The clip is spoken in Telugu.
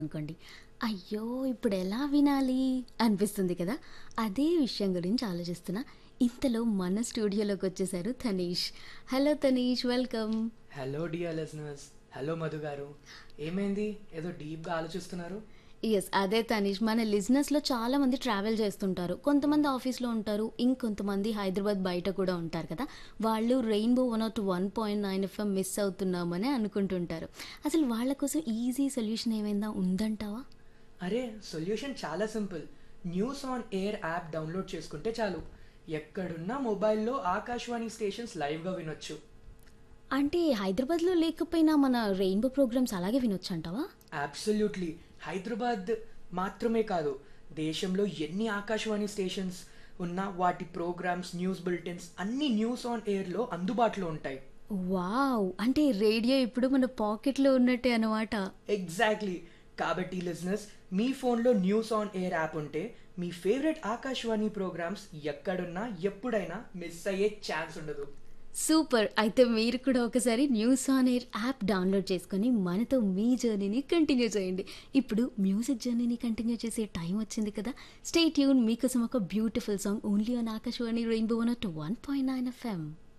అనుకోండి అయ్యో ఇప్పుడు ఎలా వినాలి అనిపిస్తుంది కదా అదే విషయం గురించి ఆలోచిస్తున్నా ఇంతలో మన స్టూడియోలోకి వచ్చేసారు Tanish hello Tanish welcome hello dear listeners hello Madhu గారు ఏమైంది ఏదో డీప్గా ఆలోచిస్తున్నారు ఎస్ అదే తనీష్ మన లిజినెస్లో చాలా మంది ట్రావెల్ చేస్తుంటారు కొంతమంది ఆఫీస్లో ఉంటారు ఇంకొంతమంది హైదరాబాద్ బయట కూడా ఉంటారు కదా వాళ్ళు rainbow one naught one point nine FM miss అవుతున్నామని అనుకుంటుంటారు అసలు వాళ్ళ కోసం ఈజీ సొల్యూషన్ ఏమైనా ఉందంటావా అరే సొల్యూషన్ చాలా simple news on air app download చేసుకుంటే చాలు ఎక్కడున్నా మొబైల్లో ఆకాశవాణి స్టేషన్స్ లైవ్గా వినొచ్చు అంటే హైదరాబాద్లో లేకపోయినా మన రెయిన్బో ప్రోగ్రామ్స్ అలాగే వినొచ్చు అంటావా అబ్సల్యూట్లీ హైదరాబాద్ మాత్రమే కాదు దేశంలో ఎన్ని ఆకాశవాణి స్టేషన్స్ ఉన్నా వాటి ప్రోగ్రామ్స్ న్యూస్ బులెటిన్స్ అన్ని న్యూస్ ఆన్ ఎయిర్లో అందుబాటులో ఉంటాయి వావ్ అంటే రేడియో ఇప్పుడు మన పాకెట్లో ఉన్నట్టే అనమాట ఎగ్జాక్ట్లీ కాబట్టి లిజినెస్ మీ ఫోన్లో న్యూస్ ఆన్ ఎయిర్ యాప్ ఉంటే మీ ఫేవరెట్ ఆకాశవాణి ప్రోగ్రామ్స్ ఎక్కడున్నా ఎప్పుడైనా మిస్ అయ్యే ఛాన్స్ ఉండదు సూపర్ అయితే మీరు కూడా ఒకసారి news on air app download చేసుకొని మనతో మీ జర్నీని కంటిన్యూ చేయండి ఇప్పుడు మ్యూజిక్ జర్నీని కంటిన్యూ చేసే టైం వచ్చింది కదా స్టే ట్యూన్ మీకోసం ఒక beautiful song only on Akashvani rainbow one one point nine FM